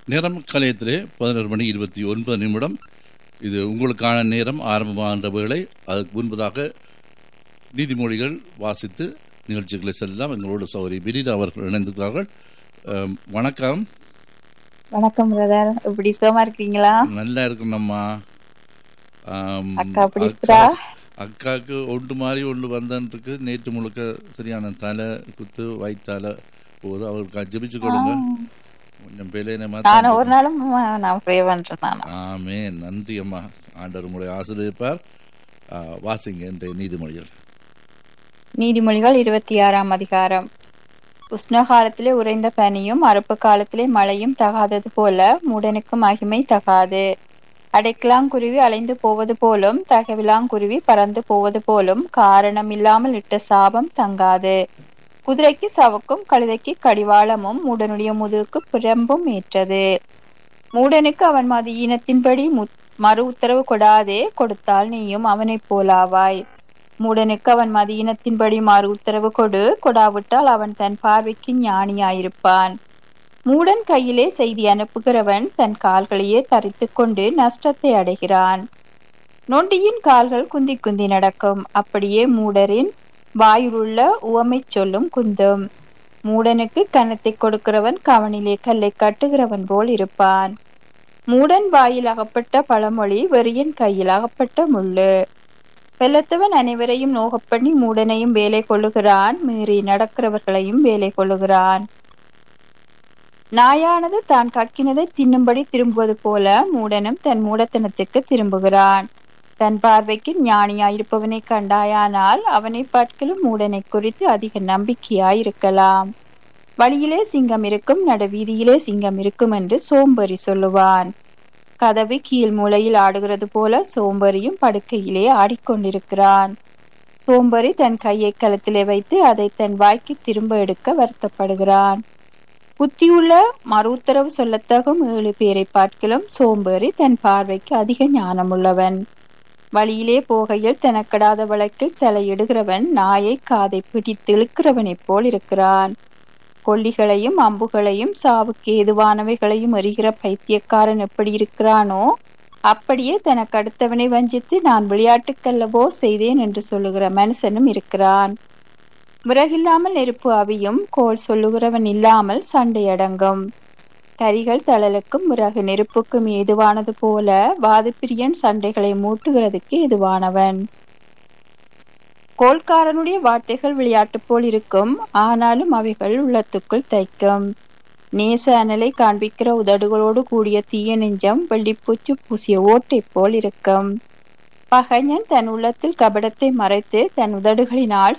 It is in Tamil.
நேரம் கலையத்திலே பதினோரு மணி இருபத்தி ஒன்பது நிமிடம் இது உங்களுக்கான நேரம் ஆரம்பமாகின்ற வேளை அதற்கு முன்பதாக நீதிமொழிகள் வாசித்து நிகழ்ச்சிகளை செல்லலாம் எங்களோட சௌரி விரிதா அவர்கள் இணைந்திருக்கிறார்கள் அம், வணக்கம் வணக்கம் பிரதர் எப்படி சுகமா இருக்கீங்களா நல்லா இருக்கணும்மா ஆம், அக்கா எப்படி இருக்கிறா? அக்காவுக்கு ஒன்று மாதிரி ஒன்று வந்தன்றிருக்கு நேற்று முழுக்க சரியான தலை குத்து வயிற்றால போகுது அவருக்கு ஜெபிச்சு கொடுங்க கொஞ்சம் பிள்ளைனை நான் ஒரு நாளும் அஹ், நான் ப்ரே பண்றேன் நான் ஆமே நன்றி அம்மா ஆண்டவர் உங்களுடைய ஆசிரியப்பார் வாசிங்க இன்றைய நீதிமொழிகள் நீதிமொழிகள் இருபத்தி ஆறாம் அதிகாரம் உஷ்ண காலத்திலே உறைந்த பனியும் அறுப்பு காலத்திலே மழையும் தகாதது போல மூடனுக்கு மகிமை தகாது அடைக்கலாங்குருவி அலைந்து போவது போலும் தகவிலாங்குருவி பறந்து போவது போலும் காரணம் இல்லாமல் இட்ட சாபம் தங்காது குதிரைக்கு சவுக்கும் கழுதைக்கு கடிவாளமும் மூடனுடைய முதுகுக்கு புறம்பும் ஏற்றது மூடனுக்கு அவன் மது ஈனத்தின்படி மு- மறு உத்தரவு கொடாதே கொடுத்தால் நீயும் அவனைப் போலாவாய் மூடனுக்கு அவன் மதியினத்தின்படி மாறு உத்தரவு கொடு கொடாவிட்டால் அவன் தன் பார்வைக்கு ஞானியாயிருப்பான் மூடன் கையிலே செய்தி அனுப்புகிறவன் தன் கால்களையே தரித்துக் கொண்டு நஷ்டத்தை அடைகிறான் நொண்டியின் கால்கள் குந்தி குந்தி நடக்கும் அப்படியே மூடரின் வாயிலுள்ள உவமைச் சொல்லும் குந்தும் மூடனுக்கு கன்னத்தை கொடுக்கிறவன் கவனிலே கல்லை கட்டுகிறவன் போல் இருப்பான் மூடன் வாயில் அகப்பட்ட பழமொழி வெறியன் கையில் அகப்பட்ட முள்ளு வெள்ளத்தவன் அனைவரையும் நோகப் பண்ணி மூடனையும் வேலை கொள்ளுகிறான் மீறி நடக்கிறவர்களையும் வேலை கொள்ளுகிறான் நாயானது தான் கக்கினதை தின்னும்படி திரும்புவது போல மூடனும் தன் மூடத்தனத்துக்கு திரும்புகிறான் தன் பார்வைக்கு ஞானியாயிருப்பவனை கண்டாயானால் அவனை பார்க்கலும் மூடனை குறித்து அதிக நம்பிக்கையாயிருக்கலாம் வழியிலே சிங்கம் இருக்கும் நடுவீதியிலே சிங்கம் இருக்கும் என்று சோம்பேறி சொல்லுவான் கதவு கீழ் மூலையில் ஆடுகிறது போல சோம்பேறியும் படுக்கையிலே ஆடிக்கொண்டிருக்கிறான் சோம்பேறி தன் கையை கழுத்திலே வைத்து அதை தன் வாய்க்கு திரும்ப எடுக்க வருத்தப்படுகிறான் புத்தியுள்ள மறு உத்தரவு சொல்லத்தகும் ஏழு பேரை பார்க்கிலும் சோம்பேறி தன் பார்வைக்கு அதிக ஞானமுள்ளவன் வழியிலே போகையில் தனக்கடாத வழக்கில் தலையிடுகிறவன் நாயை காதை பிடித்து இழுக்கிறவனைப் போல் இருக்கிறான் கொல்லிகளையும் அம்புகளையும் சாவுக்கு ஏதுவானவைகளையும் எறிகிற பைத்தியக்காரன் எப்படி இருக்கிறானோ அப்படியே தனக்கு அடுத்தவனை வஞ்சித்து நான் விளையாட்டுக்கல்லவோ செய்தேன் என்று சொல்லுகிற மனுஷனும் இருக்கிறான் விறகில்லாமல் நெருப்பு அவியும் கோல் சொல்லுகிறவன் இல்லாமல் சண்டை அடங்கும் கரிகள் தழலுக்கும் விறகு நெருப்புக்கும் ஏதுவானது போல வாதப்பிரியன் சண்டைகளை மூட்டுகிறதுக்கு ஏதுவானவன் கோல்காரனுடைய வார்த்தைகள் விளையாட்டு போல் இருக்கும் ஆனாலும் அவைகள் உள்ளத்துக்குள் தைக்கும் நேச அனலை காண்பிக்கிற உதடுகளோடு கூடிய தீய நெஞ்சம் வெள்ளிப்பூச்சு பூசிய ஓட்டை போல் இருக்கும் பகைஞன் தன் உள்ளத்தில் கபடத்தை மறைத்து தன் உதடுகளினால்